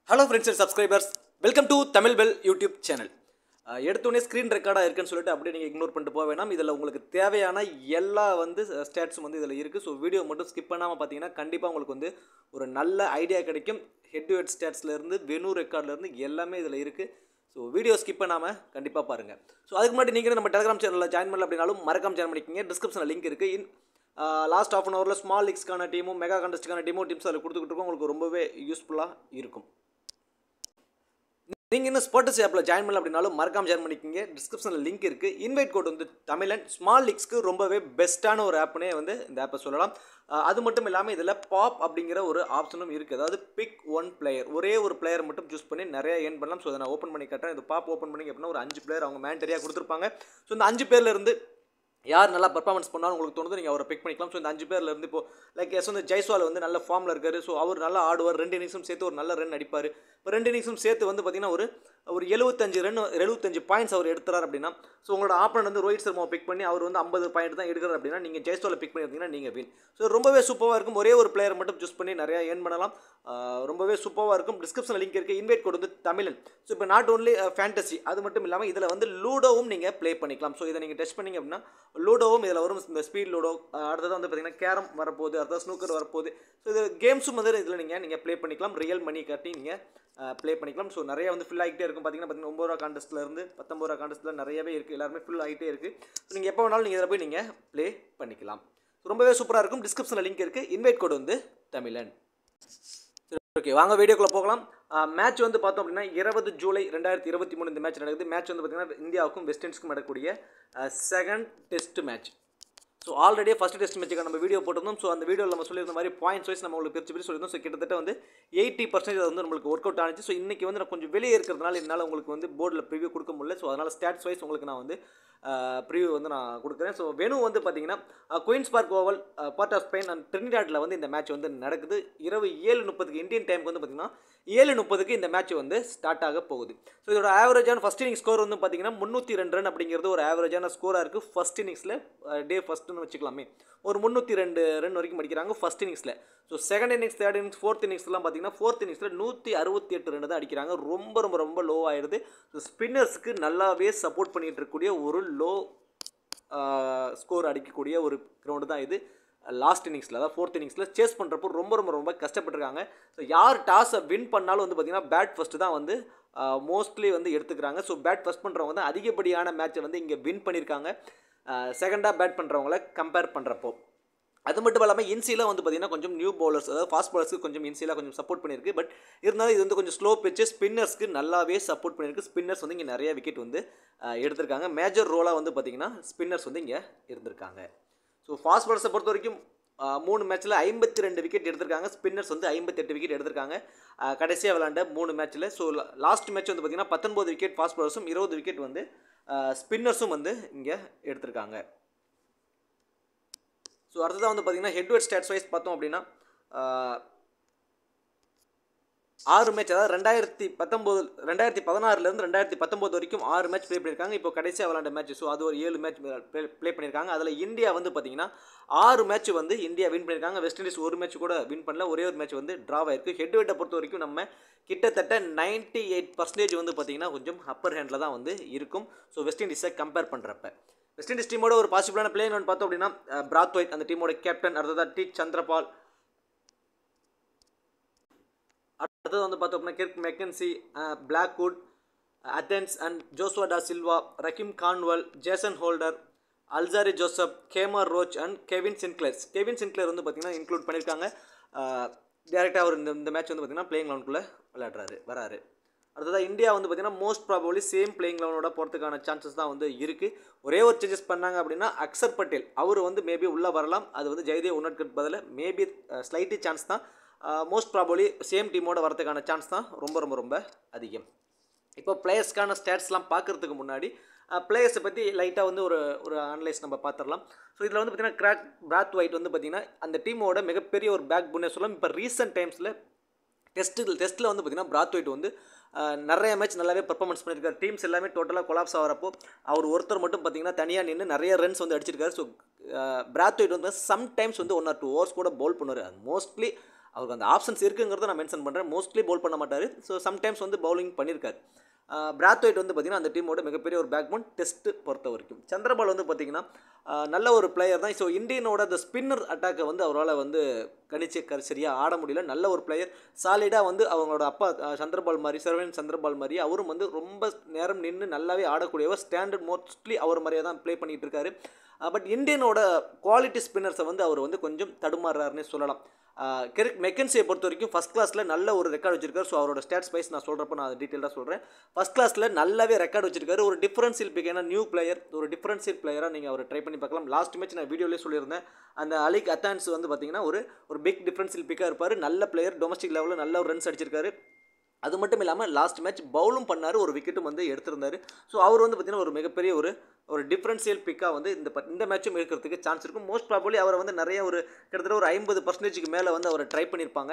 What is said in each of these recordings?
hello friends and subscribers welcome to Tamil bell YouTube channel எடுத்தோடனே screen ரெக்கார்டாக இருக்குன்னு சொல்லிட்டு அப்படியே நீங்கள் இக்னோர் பண்ணிட்டு போக வேணாம் இதில் உங்களுக்கு தேவையான எல்லா வந்து ஸ்டேட்ஸும் வந்து இதில் இருக்குது ஸோ வீடியோ மட்டும் ஸ்கிப் பண்ணாமல் பார்த்தீங்கன்னா கண்டிப்பாக உங்களுக்கு வந்து ஒரு நல்ல ஐடியா கிடைக்கும் ஹெட் டு ஹெட் ஸ்டேட்ஸ்லேருந்து வெனு ரெக்கார்ட்லேருந்து எல்லாமே இதில் இருக்குது ஸோ வீடியோ ஸ்கிப் பண்ணாமல் கண்டிப்பாக பாருங்கள் ஸோ அதுக்கு முன்னாடி நீங்கள் நம்ம டெலிகிராம் சேனலில் ஜாயின் பண்ணல அப்படின்னாலும் மறக்காம ஜாயின் பண்ணிக்கிங்க டிஸ்கிரிப்ஷனில் லிங்க் இருக்குது இன் லாஸ்ட் ஆஃப் அன் ஹவரில் ஸ்மால் லீக்ஸ்க்கான டீமும் மெகா கண்டஸ்ட்டுக்கான டீமும் டீம்ஸ் அதில் கொடுத்துக்கிட்டு இருக்கோம் உங்களுக்கு ரொம்பவே யூஸ்ஃபுல்லாக இருக்கும் நீங்கள் இன்னும் ஸ்போர்ட்ஸ் ஆப்பில் ஜாயின் பண்ணல அப்படின்னாலும் மறக்காம ஜாயின் பண்ணிக்கிங்க டிஸ்கிரிப்ஷனில் லிங்க் இருக்குது இன்வைட் கோட் வந்து தமிழன் ஸ்மால் லீக்ஸ்க்கு ரொம்பவே பெஸ்ட்டான ஒரு ஆப்னே வந்து இந்த ஆப்பை சொல்லலாம் அஹ் அது மட்டும் இல்லாமல் இதில் பாப் அப்படிங்கிற ஒரு ஆப்ஷனும் இருக்குது அதாவது பிக் ஒன் பிளேயர் ஒரே ஒரு பிளேயர் மட்டும் சூஸ் பண்ணி நிறைய ஏர்ன் பண்ணலாம் ஸோ அதை நான் ஓப்பன் பண்ணி காட்டுறேன் இது பாப் ஓப்பன் பண்ணி அப்படின்னா ஒரு அஞ்சு பிளேயர் அவங்க மேண்டரியாக கொடுத்துருப்பாங்க ஸோ இந்த அஞ்சு பேர்ல இருந்து யார் நல்லா பர்ஃபார்மன்ஸ் பண்ணாலும் உங்களுக்கு தோணுது நீங்கள் அவரை பிக் பண்ணிக்கலாம் ஸோ இந்த அஞ்சு பேர்ல இருந்து இப்போ லைக் எஸ் வந்து ஜெய்ஸ்வால் வந்து நல்ல ஃபார்மில் இருக்காரு ஸோ அவர் நல்லா ஆடுவார் ரெண்டு இன்னிங்ஸும் சேர்த்து ஒரு நல்ல ரன் அடிப்பார் இப்போ ரெண்டு இன்னிங்ஸும் சேர்த்து வந்து பார்த்தீங்கன்னா ஒரு ஒரு எழுபத்தஞ்சு ரன் எழுபத்தஞ்சு பாயிண்ட்ஸ் அவர் எடுத்துறாரு அப்படின்னா ஸோ உங்களோட ஆப்பனண்ட் வந்து ரோஹித் சர்மாவை பிக் பண்ணி அவர் வந்து ஐம்பது பாயிண்ட் தான் எடுக்கிறார் அப்படின்னா நீங்கள் ஜெய்ஸ்வாலை பிக் பண்ணியிருந்தீங்கன்னா நீங்கள் வின் ஸோ ரொம்பவே சூப்பராக இருக்கும் ஒரே ஒரு பிளேயர் மட்டும் சூஸ் பண்ணி நிறையா ஏர்ன் பண்ணலாம் ஆஹ் ரொம்பவே சூப்பராக இருக்கும் டிஸ்கிரிப்ஷனில் லிங்க் இருக்குது இன்வைட் கோட் வந்து தமிழன் ஸோ இப்போ நாட் ஓன்லி ஃபேண்டசி அது மட்டும் இல்லாமல் இதில் வந்து லூடோவும் நீங்கள் ப்ளே பண்ணிக்கலாம் ஸோ இதை நீங்கள் டெஸ்ட் பண்ணீங்க அப்படின்னா லூடோவும் இதில் வரும் இந்த ஸ்பீட் லூடோ அடுத்தது வந்து பார்த்தீங்கன்னா கேரம் வரப்போகுது அடுத்தது ஸ்னூக்கர் வரப்போகுது ஸோ இது கேம்ஸும் வந்து இதில் நீங்கள் நீங்கள் ப்ளே பண்ணிக்கலாம் ரியல் மணி காட்டி நீங்கள் ப்ளே பண்ணிக்கலாம் ஸோ நிறைய வந்து ஃபில் ஆகிட்டே இருக்கும் பார்த்தீங்கன்னா பார்த்தீங்கன்னா ஒம்பது ரூபா காண்டஸ்ட்ல இருந்து பத்தொம்பது ரூபா காண்டஸ்ட்டில் நிறையவே இருக்குது எல்லாருமே ஃபில் ஆகிட்டே இருக்குது ஸோ நீங்கள் எப்போ வேணாலும் நீங்கள் இதில் போய் நீங்கள் ப்ளே பண்ணிக்கலாம் ஸோ ரொம்பவே சூப்பராக இருக்கும் டிஸ்கிரிப்ஷனில் லிங்க் இருக்குது இன்வைட் கோடு வந்து தமிழன் சரி ஓகே வாங்க வீடியோக்குள்ளே போகலாம் மேட்ச் வந்து பார்த்தோம் அப்படின்னா இருபது ஜூலை ரெண்டாயிரத்தி இருபத்தி மூணு இந்த மேட்ச் நடக்குது மேட்ச் வந்து பார்த்தீங்கன்னா இந்தியாவுக்கும் வெஸ்ட் இண்டீஸ்க்கும் நடக்கக்கூடிய செகண்ட் டெஸ்ட் மேட்ச் ஸோ ஆல்ரெடியே ஃபஸ்ட் டெஸ்ட் மேட்ச்சுக்கு நம்ம வீடியோ போட்டிருந்தோம் ஸோ அந்த வீடியோவில் நம்ம சொல்லியிருந்த மாதிரி பாயிண்ட்ஸ் வைஸ் நம்ம உங்களுக்கு பிரிச்சு பிரிச்சு சொல்லியிருந்தோம் ஸோ கிட்டத்தட்ட வந்து எயிட்டி பர்சன்டேஜ் வந்து நம்மளுக்கு ஒர்க் அவுட் ஆனிச்சு ஸோ இன்றைக்கி வந்து நான் கொஞ்சம் வெளியே இருக்கிறதுனால என்னால் உங்களுக்கு வந்து போர்டில் ப்ரிவியூ கொடுக்க முடியல ஸோ அதனால் ஸ்டாட்ஸ் வைஸ் உங்களுக்கு நான் வந்து ப்ரிவியூ வந்து நான் கொடுக்குறேன் ஸோ வெனு வந்து பார்த்தீங்கன்னா Queen's park Oval part of Spain and ட்ரினிடாட்டில் வந்து இந்த மேட்ச் வந்து நடக்குது இரவு ஏழு முப்பதுக்கு இந்தியன் டைமுக்கு வந்து பார்த்தீங்கன்னா ஏழு முப்பதுக்கு இந்த மேட்ச் வந்து ஸ்டார்ட் ஆக போகுது ஸோ இதோட ஆவரேஜான ஃபஸ்ட் இன்னிங் ஸ்கோர் வந்து பார்த்தீங்கன்னா முந்நூற்றி ரெண்டு ரன் அப்படிங்கிறது ஒரு ஆவரேஜான ஸ்கோராக இருக்குது ஃபஸ்ட் இன்னிங்ஸில் டே ஃபஸ்ட்டுன்னு வச்சுக்கலாமே ஒரு முந்நூற்றி ரெண்டு ரன் வரைக்கும் அடிக்கிறாங்க ஃபஸ்ட் இன்னிங்ஸில் so second innings third innings fourth இன்னிங்ஸ்லாம் பார்த்தீங்கன்னா ஃபோர்த் இன்னிங்ஸில் நூற்றி அறுபத்தி எட்டு ரன் தான் அடிக்கிறாங்க ரொம்ப ரொம்ப ரொம்ப லோ ஆயிடுது ஸோ ஸ்பின்னர்ஸ்க்கு நல்லாவே சப்போர்ட் பண்ணிகிட்டு இருக்கக்கூடிய ஒரு லோ ஸ்கோர் அடிக்கக்கூடிய ஒரு கிரவுண்டு தான் இது லாஸ்ட் இன்னிங்ஸில் அதாவது ஃபோர்த் இன்னிங்ஸில் சேஸ் பண்ணுறப்போ ரொம்ப ரொம்ப ரொம்ப கஷ்டப்பட்டுருக்காங்க ஸோ யார் டாஸை வின் பண்ணாலும் வந்து பார்த்திங்கன்னா பேட் ஃபஸ்ட்டு தான் வந்து மோஸ்ட்லி வந்து எடுத்துக்கிறாங்க ஸோ பேட் ஃபஸ்ட் பண்ணுறவங்க தான் அதிகப்படியான மேட்சை வந்து இங்கே வின் பண்ணியிருக்காங்க செகண்டாக பேட் பண்ணுறவங்கள கம்பேர் பண்ணுறப்போ அது மட்டும் இல்லாமல் இன்சியில் வந்து பார்த்திங்கன்னா கொஞ்சம் நியூ பவுலர்ஸ் அதாவது ஃபாஸ்ட் பவுலர்ஸ்க்கு கொஞ்சம் இன்சியில் கொஞ்சம் சப்போர்ட் பண்ணியிருக்கு பட் இருந்தாலும் இது வந்து கொஞ்சம் ஸ்லோ பிச்சு ஸ்பின்னர்ஸ்க்கு நல்லாவே சப்போர்ட் பண்ணியிருக்கு ஸ்பின்னர்ஸ் வந்து இங்கே நிறைய விக்கெட் வந்து எடுத்திருக்காங்க மேஜர் ரோலாக வந்து பார்த்திங்கன்னா ஸ்பின்னர்ஸ் வந்து இங்கே இருந்திருக்காங்க ஸோ ஃபாஸ்ட் பவுலர்ஸை பொறுத்த வரைக்கும் மூணு மேட்ச்சில் ஐம்பத்தி ரெண்டு விக்கெட் எடுத்திருக்காங்க ஸ்பின்னர்ஸ் வந்து ஐம்பத்தெட்டு விக்கெட் எடுத்திருக்காங்க கடைசியாக விளாண்ட மூணு மேட்ச்சில் ஸோ லாஸ்ட் மேட்ச் வந்து பார்த்திங்கன்னா பத்தொன்பது விக்கெட் ஃபாஸ்ட் பவுலர்ஸும் இருபது விக்கெட் வந்து ஸ்பின்னர்ஸும் வந்து இங்கே எடுத்திருக்காங்க ஸோ அடுத்ததாக வந்து பார்த்திங்கன்னா ஹெட் வெட் ஸ்டாட்ஸ் வைஸ் பார்த்தோம் அப்படின்னா ஆறு மேட்ச் அதாவது ரெண்டாயிரத்தி பத்தொம்போது ரெண்டாயிரத்தி பதினாறுலேருந்து ரெண்டாயிரத்தி பத்தொம்போது வரைக்கும் ஆறு மேட்ச் ப்ளே பண்ணியிருக்காங்க இப்போ கடைசியாக விளாண்ட மேட்ச் ஸோ அது ஒரு ஏழு மேட்ச் ப்ளே பண்ணியிருக்காங்க அதில் இந்தியா வந்து பார்த்திங்கன்னா ஆறு மேட்ச் வந்து இந்தியா வின் பண்ணியிருக்காங்க வெஸ்ட் இண்டீஸ் ஒரு மேட்ச் கூட வின் பண்ணல ஒரே ஒரு மேட்ச் வந்து ட்ராவ் ஆயிருக்கு ஹெட் வெட்டை பொறுத்த வரைக்கும் நம்ம கிட்டத்தட்ட நைன்ட்டி எயிட் பர்சன்டேஜ் வந்து பார்த்திங்கன்னா கொஞ்சம் அப்பர் ஹேண்டில் தான் வந்து இருக்கும் ஸோ வெஸ்ட் இண்டீஸை கம்பேர் பண்ணுறப்ப வெஸ்ட் இண்டீஸ் டீமோட ஒரு பாசிபிளான பிளேயர் ஒன்று பார்த்தோம் அப்படின்னா பிராத் ஒயிட் அந்த டீமோட கேப்டன் அடுத்ததாக டி சந்திரபால் அடுத்தது வந்து பார்த்தோம் அப்படின்னா Kirk McKenzie Blackwood Athanaze and Joshua Da Silva Rahkeem Cornwall Jason Holder Alzarri Joseph Kemar Roach and Kevin Sinclairs Kevin Sinclair வந்து பார்த்திங்கன்னா இன்க்ளூட் பண்ணியிருக்காங்க டேரெக்டாக அவர் இந்த இந்த மேட்ச் வந்து பார்த்திங்கன்னா பிளேயிங் லெவனுக்குள்ளே விளையாடுறாரு வராரு அடுத்ததாக இந்தியா வந்து பார்த்திங்கன்னா மோஸ்ட் ப்ராபப்ளி சேம் பிளேயிங் லெவனோட போகிறதுக்கான சான்சஸ் தான் வந்து இருக்குது ஒரே ஒரு சேஞ்சஸ் பண்ணாங்க அப்படின்னா அக்சர் பட்டேல் அவர் வந்து மேபி உள்ளே வரலாம் அது வந்து ஜெயதேவ் உன்னட்கட் பதில் மேபி ஸ்லைட்டி சான்ஸ் தான் மோஸ்ட் ப்ராபப்ளி சேம் டீமோட வரதுக்கான சான்ஸ் தான் ரொம்ப ரொம்ப ரொம்ப அதிகம் இப்போ பிளேயர்ஸ்க்கான ஸ்டேட்ஸ்லாம் பார்க்குறதுக்கு முன்னாடி பிளேயர்ஸை பற்றி லைட்டாக வந்து ஒரு ஒரு அனலைஸ் நம்ம பார்த்துடலாம் ஸோ இதில் வந்து பார்த்திங்கன்னா கிராக் பிராத் ஒயிட் வந்து பார்த்திங்கன்னா அந்த டீமோட மிகப்பெரிய ஒரு பேக் புன்னே சொல்லலாம் இப்போ ரீசெண்ட் டைம்ஸில் டெஸ்ட்டு டெஸ்ட்டில் வந்து பார்த்திங்கன்னா பிராத் ஒயிட் வந்து நிறைய மேட்ச் நல்லாவே பர்ஃபார்மன்ஸ் பண்ணியிருக்காரு டீம்ஸ் எல்லாமே டோட்டலாக கொலாப்ஸ் ஆகிறப்போ அவர் ஒருத்தர் மட்டும் பார்த்தீங்கன்னா தனியாக நின்று நிறைய ரன்ஸ் வந்து அடிச்சிருக்காரு ஸோ பிராத் ஒயிட் வந்து சம்டைம்ஸ் வந்து ஒன் ஆர் டூ ஓவர்ஸ் கூட பவுல் பண்ணுவார் மோஸ்ட்லி அவருக்கு அந்த ஆப்ஷன்ஸ் இருக்குங்கிறத நான் மென்ஷன் பண்ணுறேன் மோஸ்ட்லி பவுல் பண்ண மாட்டார் ஸோ சம்டைம்ஸ் வந்து பவுலிங் பண்ணியிருக்காரு பிராத்வைட் வந்து பார்த்திங்கன்னா அந்த டீமோட மிகப்பெரிய ஒரு பேக் போன் டெஸ்ட்டு பொறுத்த வரைக்கும் சந்திரபால் வந்து பார்த்திங்கன்னா ஆஹ் நல்ல ஒரு பிளேயர் தான் ஸோ இந்தியனோட அந்த ஸ்பின்னர் அட்டாக்கை வந்து அவரால் வந்து கணிச்சு க சரியாக ஆட முடியல நல்ல ஒரு பிளேயர் சாலிடாக வந்து அவங்களோட அப்பா ஆஹ் சந்திரபால் மாதிரி சர்வன் சந்திரபால் மாதிரி அவரும் வந்து ரொம்ப நேரம் நின்று நல்லாவே ஆடக்கூடியவர் ஸ்டாண்டர்ட் மோஸ்ட்லி அவர் மாதிரியே தான் ப்ளே பண்ணிகிட்டு இருக்காரு பட் இந்தியனோட குவாலிட்டி ஸ்பின்னர்ஸை வந்து அவர் வந்து கொஞ்சம் தடுமாறுறாருன்னே சொல்லலாம் கெரிக் மெக்கன்சியை பொறுத்த வரைக்கும் ஃபஸ்ட் கிளாஸில் நல்ல ஒரு ரெக்கார்டு வச்சிருக்காரு ஸோ அவரோட ஸ்டாட்ஸ் வைஸ் நான் சொல்கிறப்ப நான் டீட்டெயிலாக சொல்கிறேன் ஃபஸ்ட் கிளாஸில் நல்லாவே ரெக்கார்டு வச்சிருக்காரு ஒரு டிஃபரன்ஷியல் பிக் ஏன்னா நியூ பிளேயர் ஒரு டிஃபரன்ஷியல் பிளேயராக நீங்கள் அவர் ட்ரை பண்ணி பார்க்கலாம் லாஸ்ட் மேட்ச் நான் வீடியோலேயே சொல்லியிருந்தேன் அந்த அலிக் அத்தான்ஸ் வந்து பார்த்தீங்கன்னா ஒரு ஒரு பிக் டிஃபரன்ஷியல் பிக்காக இருப்பார் நல்ல பிளேயர் டொமஸ்டிக் லெவலில் நல்ல ஒரு ரன்ஸ் அடிச்சிருக்காரு அது மட்டும் இல்லாமல் லாஸ்ட் மேட்ச் பவுலும் பண்ணார் ஒரு விக்கெட்டும் வந்து எடுத்திருந்தார் ஸோ அவர் வந்து பார்த்திங்கன்னா ஒரு மிகப்பெரிய ஒரு ஒரு டிஃப்ரென்ஷியல் பிக்காக வந்து இந்த ப- இந்த மேட்சும் இருக்கிறதுக்கு சான்ஸ் இருக்கும் மோஸ்ட் ப்ராபப்ளி அவரை வந்து நிறைய ஒரு கிட்டத்தட்ட ஒரு ஐம்பது பர்சன்டேஜுக்கு மேலே வந்து அவரை ட்ரை பண்ணியிருப்பாங்க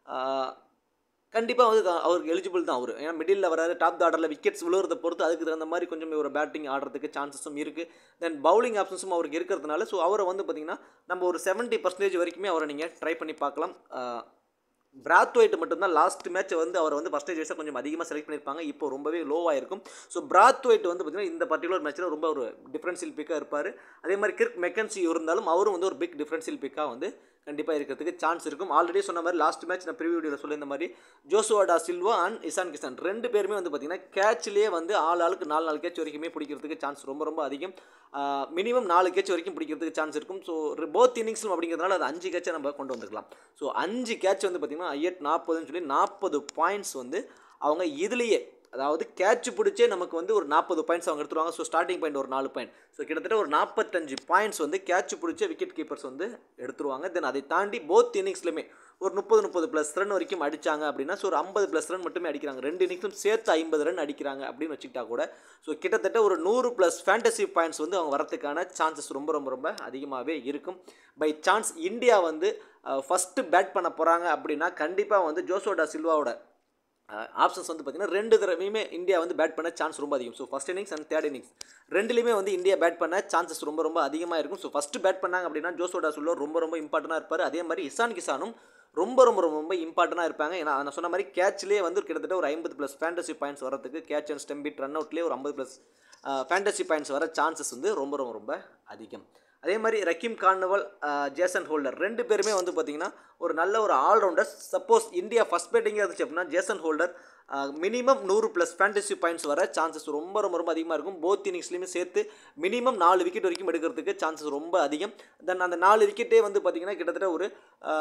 கண்டிப்பாக வந்து க- அவருக்கு எலிஜிபிள் தான் அவர் ஏன்னா மிடில் வராது டாப் ஆர்டரில் விக்கெட்ஸ் விழுறத பொறுத்து அதுக்கு தகுந்த மாதிரி கொஞ்சம் ஒரு பேட்டிங் ஆடுறதுக்கு சான்சஸும் இருக்குது தென் பவுலிங் ஆப்ஷன்ஸும் அவருக்கு இருக்கிறதுனால ஸோ அவரை வந்து பார்த்திங்கன்னா நம்ம ஒரு செவன்ட்டி பர்சன்டேஜ் வரைக்குமே அவரை நீங்கள் ட்ரை பண்ணி பார்க்கலாம் ஆஹ் பிராத்வைட் மட்டும்தான் லாஸ்ட் மேட்ச் வந்து அவர் வந்து பர்சன்டேஜ் வைஸாக கொஞ்சம் அதிகமாக செலக்ட் பண்ணியிருப்பாங்க இப்போ ரொம்பவே லோவாக இருக்கும் ஸோ பிராத்வைட் வந்து பார்த்திங்கன்னா இந்த பர்டிகுலர் மேட்ச்சில் ரொம்ப ஒரு டிஃப்ரென்ஷியல் பிக்காக இருப்பார் அதே மாதிரி கிர்க் மெக்கன்சி இருந்தாலும் அவரும் வந்து ஒரு பிக் டிஃப்ரென்ஷியல் பிக்காக வந்து கண்டிப்பாக இருக்கிறதுக்கு சான்ஸ் இருக்கும் ஆல்ரெடி சொன்ன மாதிரி லாஸ்ட் மேட்ச் நான் ப்ரிவியூ வீடியோவில் சொல்லியிருந்த மாதிரி Joshua Da Silva and Ishan Kishan ரெண்டு பேருமே வந்து பார்த்திங்கன்னா கேட்ச்லேயே வந்து ஆள் ஆளுக்கு நாலு நாலு கேட்ச் வரைக்குமே பிடிக்கிறதுக்கு சான்ஸ் ரொம்ப ரொம்ப அதிகம் மினிமம் நாலு கேட்ச் வரைக்கும் பிடிக்கிறதுக்கு சான்ஸ் இருக்கும் ஸோ போத் இன்னிங்ஸும் அப்படிங்கிறதுனால அது அஞ்சு கேட்சை நம்ம கொண்டு வந்துக்கலாம் ஸோ அஞ்சு கேட்ச் வந்து பார்த்திங்கன்னா ஐயட் நாற்பதுன்னு சொல்லி நாற்பது பாயிண்ட்ஸ் வந்து அவங்க இதுலேயே அதாவது கேட்ச் பிடிச்சே நமக்கு வந்து ஒரு நாற்பது பாயிண்ட்ஸ் அவங்க எடுத்துருவாங்க ஸோ ஸ்டார்டிங் பாயிண்ட் ஒரு நாலு பாயிண்ட் ஸோ கிட்டத்தட்ட ஒரு நாற்பத்தஞ்சு பாயிண்ட்ஸ் வந்து கேட்ச் பிடிச்ச விக்கெட் கீப்பர்ஸ் வந்து எடுத்துருவாங்க தென் அதை தாண்டி போத் இன்னிங்ஸ்லையுமே ஒரு முப்பது முப்பது ப்ளஸ் ரன் வரைக்கும் அடிச்சாங்க அப்படின்னா ஸோ ஒரு ஐம்பது ப்ளஸ் ரன் மட்டுமே அடிக்கிறாங்க ரெண்டு இன்னிங்ஸும் சேர்த்து ஐம்பது ரன் அடிக்கிறாங்க அப்படின்னு வச்சுக்கிட்டா கூட ஸோ கிட்டத்தட்ட ஒரு நூறு ப்ளஸ் ஃபேண்டசி பாயிண்ட்ஸ் வந்து அவங்க வரதுக்கான சான்சஸ் ரொம்ப ரொம்ப ரொம்ப அதிகமாகவே இருக்கும் பை சான்ஸ் இந்தியா வந்து ஃபஸ்ட்டு பேட் பண்ண போகிறாங்க அப்படின்னா கண்டிப்பாக வந்து ஜோசோடா சில்வாவோட ஆப்ஷன்ஸ் வந்து பார்த்தீங்கன்னா ரெண்டு தடவையுமே இந்தியா வந்து பேட் பண்ண சான்ஸ் ரொம்ப அதிகம் so first innings and third innings ரெண்டுலேயுமே வந்து இந்தியா பேட் பண்ண சான்சஸ் ரொம்ப ரொம்ப அதிகமாக இருக்கும் ஸோ ஃபஸ்ட்டு பேட் பண்ணாங்க அப்படின்னா ஜோசோடா சில்வா ரொம்ப ரொம்ப இம்பார்ட்டண்டாக இருப்பார் அதே மாதிரி இசான் கிசானும் ரொம்ப ரொம்ப ரொம்ப ரொம்ப இம்பார்ட்டண்டாக இருப்பாங்க ஏன்னா நான் சொன்ன மாதிரி கேட்ச்லேயே வந்து கிட்டத்தட்ட ஒரு ஐம்பது ப்ளஸ் ஃபேண்டசி பாயிண்ட்ஸ் வரதுக்கு கேட்ச் அண்ட் ஸ்டெம்பிட் ரன் அவுட்லேயே ஒரு ஐம்பது ப்ளஸ் ஃபேண்டசி பாயிண்ட்ஸ் வர சான்சஸ் வந்து ரொம்ப ரொம்ப ரொம்ப அதிகம் அதே மாதிரி ரக்கீம் கார்னவல் ஜேசன் ஹோல்டர் ரெண்டு பேருமே வந்து பார்த்திங்கன்னா ஒரு நல்ல ஒரு ஆல்ரவுண்டர் சப்போஸ் இந்தியா ஃபஸ்ட் பேட்டிங்காக இருந்துச்சு அப்படின்னா ஜேசன் ஹோல்டர் மினிமம் நூறு ப்ளஸ் ஃபேண்டசி பாயிண்ட்ஸ் வர சான்சஸ் ரொம்ப ரொம்ப ரொம்ப அதிகமாக இருக்கும் போத் இன்னிங்ஸ்லையுமே சேர்த்து மினிமம் நாலு விக்கெட் வரைக்கும் எடுக்கிறதுக்கு சான்சஸ் ரொம்ப அதிகம் தென் அந்த நாலு விக்கெட்டே வந்து பார்த்திங்கன்னா கிட்டத்தட்ட ஒரு